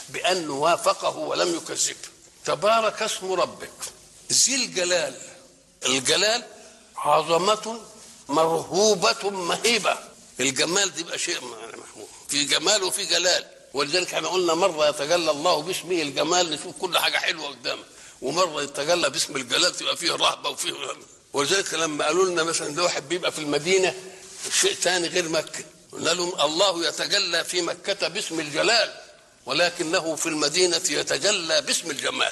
بأنه وافقه ولم يكذبه تبارك اسم ربك ذي الجلال الجلال عظمة مرهوبة مهيبة الجمال دي بقى شيء محمود في جمال وفي جلال ولذلك احنا قلنا مرة يتجلى الله باسمه الجمال نشوف كل حاجة حلوة قدامه ومرة يتجلى باسم الجلال تبقى فيه رهبة وفيه ولذلك لما قالوا لنا مثلا ده واحد بيبقى في المدينة شيء ثاني غير مكة قلنا لهم الله يتجلى في مكة باسم الجلال ولكنه في المدينة يتجلى باسم الجمال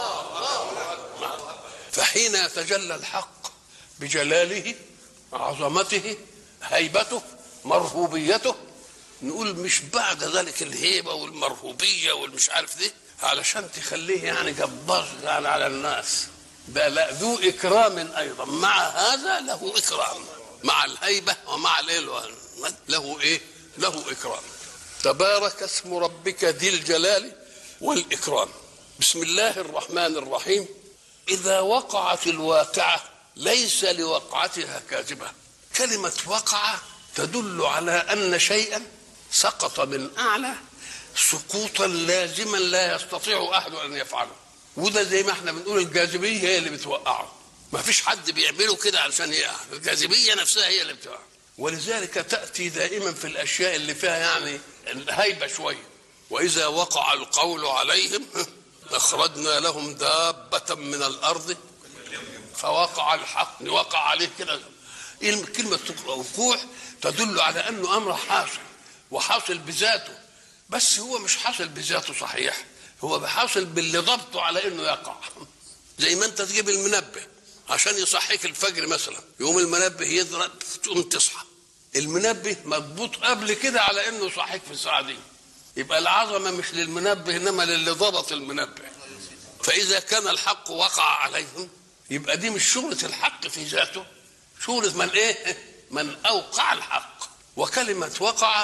فحين يتجلى الحق بجلاله عظمته هيبته مرهوبيته نقول مش بعد ذلك الهيبة والمرهوبية والمش عارف دي علشان تخليه يعني جبار يعني على الناس ده لا ذو إكرام أيضا مع هذا له إكرام مع الهيبة ومع الايه له إيه له إكرام تبارك اسم ربك ذي الجلال والإكرام بسم الله الرحمن الرحيم إذا وقعت الواقعة ليس لوقعتها كاذبة كلمة وقع تدل على أن شيئا سقط من أعلى سقوطا لازما لا يستطيع أحد أن يفعله وده زي ما احنا بنقول الجاذبية هي اللي بتوقعه ما فيش حد بيعمله كده علشان يقع الجاذبية نفسها هي اللي بتوقع ولذلك تأتي دائما في الأشياء اللي فيها يعني هيبة شوية وإذا وقع القول عليهم أخرجنا لهم دابة من الأرض فوقع الحق وقع عليه كده كلمة وقوع تدل على أنه أمر حاصل وحاصل بذاته بس هو مش حاصل بذاته صحيح هو حاصل باللي ضبطه على انه يقع زي ما انت تجيب المنبه عشان يصحيك الفجر مثلا يوم المنبه يضرب تقوم تصحى المنبه مضبوط قبل كده على انه يصحيك في الساعه دي يبقى العظمه مش للمنبه انما للي ضبط المنبه فاذا كان الحق وقع عليهم يبقى دي مش شغله الحق في ذاته شغله من ايه من اوقع الحق وكلمه وقع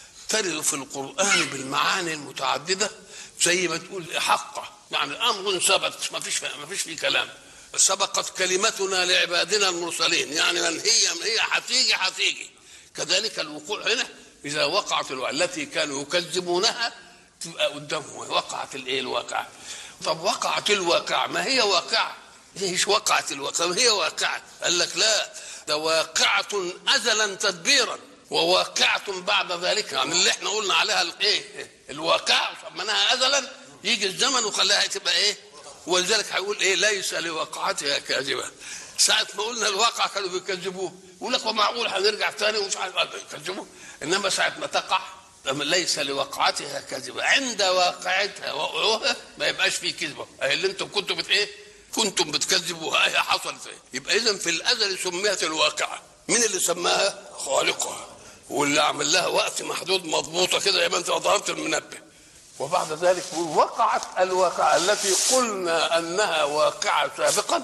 ترد في القران بالمعاني المتعدده زي ما تقول حقه يعني امر ثبت ما فيش ما فيش فيه كلام سبقت كلمتنا لعبادنا المرسلين يعني من هي من هي هتيجي هتيجي كذلك الوقوع هنا اذا وقعت الوقع التي كانوا يكذبونها تبقى قدامهم وقعت الايه الواقعه طب وقعت الواقعه ما هي واقعه ايش وقعت الواقعه ما هي واقعه قال لك لا ده واقعه ازلا تدبيرا وواقعة بعد ذلك يعني اللي احنا قلنا عليها الايه الواقع سميناها ازلا يجي الزمن وخلاها تبقى ايه ولذلك هيقول ايه ليس لوقعتها كاذبه ساعة ما قلنا الواقع كانوا بيكذبوه يقول لك ومعقول هنرجع تاني ومش عارف يكذبوه انما ساعة ما تقع ليس لوقعتها كاذبه عند واقعتها وقعوها ما يبقاش فيه كذبه اهي اللي انتم كنتم بت ايه كنتم بتكذبوها هي حصلت ايه يبقى اذا في الازل سميت الواقعه مين اللي سماها خالقها واللي عمل لها وقت محدود مضبوطه كده زي ما انت ضربت المنبه وبعد ذلك وقعت الواقعه التي قلنا انها واقعه سابقا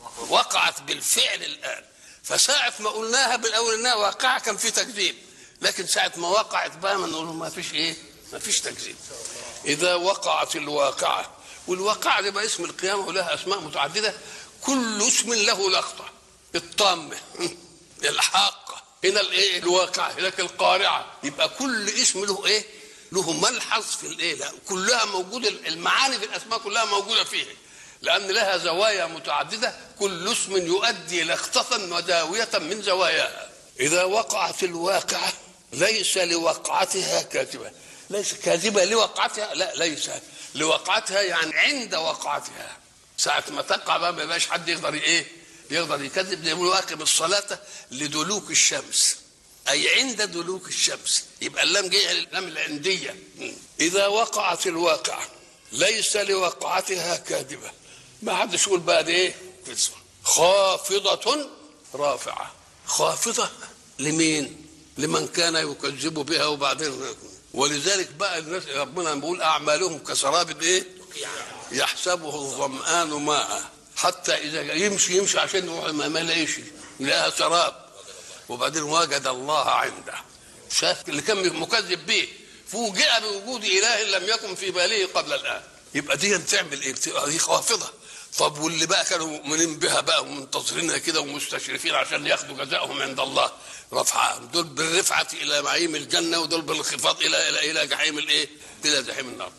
وقعت بالفعل الان فساعة ما قلناها بالاول انها واقعه كان في تكذيب لكن ساعة ما وقعت بقى ما نقول ما فيش ايه ما فيش تكذيب اذا وقعت الواقعه والواقعه دي بقى اسم القيامه ولها اسماء متعدده كل اسم له لقطه الطامه الحاقه هنا الايه الواقعه هناك القارعه يبقى كل اسم له ايه له ملحظ في الايه لا كلها موجوده المعاني في الاسماء كلها موجوده فيه لان لها زوايا متعدده كل اسم يؤدي لخطة وداوية من زواياها إذا وقعت الواقعة ليس لوقعتها كاذبة ليس كاذبة لوقعتها لا ليس لوقعتها يعني عند وقعتها ساعة ما تقع بقى ما يبقاش حد يقدر ايه يقدر يكذب زي ما واقم الصلاة لدلوك الشمس أي عند دلوك الشمس يبقى اللام جاية اللام العندية إذا وقعت الواقعة ليس لوقعتها كاذبة ما حدش يقول بقى دي ايه خافضة رافعة خافضة لمين؟ لمن كان يكذب بها وبعدين ولذلك بقى الناس ربنا بيقول أعمالهم كسراب ايه؟ يحسبه الظمآن ماء حتى إذا يمشي يمشي عشان ما يلاقيش يلاقيها سراب وبعدين وجد الله عنده شاف اللي كان مكذب به فوجئ بوجود اله لم يكن في باله قبل الان يبقى دي تعمل ايه؟ دي خافضه طب واللي بقى كانوا مؤمنين بها بقى ومنتظرينها كده ومستشرفين عشان ياخدوا جزاءهم عند الله رفعة دول بالرفعة إلى معيم الجنة ودول بالانخفاض إلى إلى إلى جحيم الإيه؟ إلى جحيم النار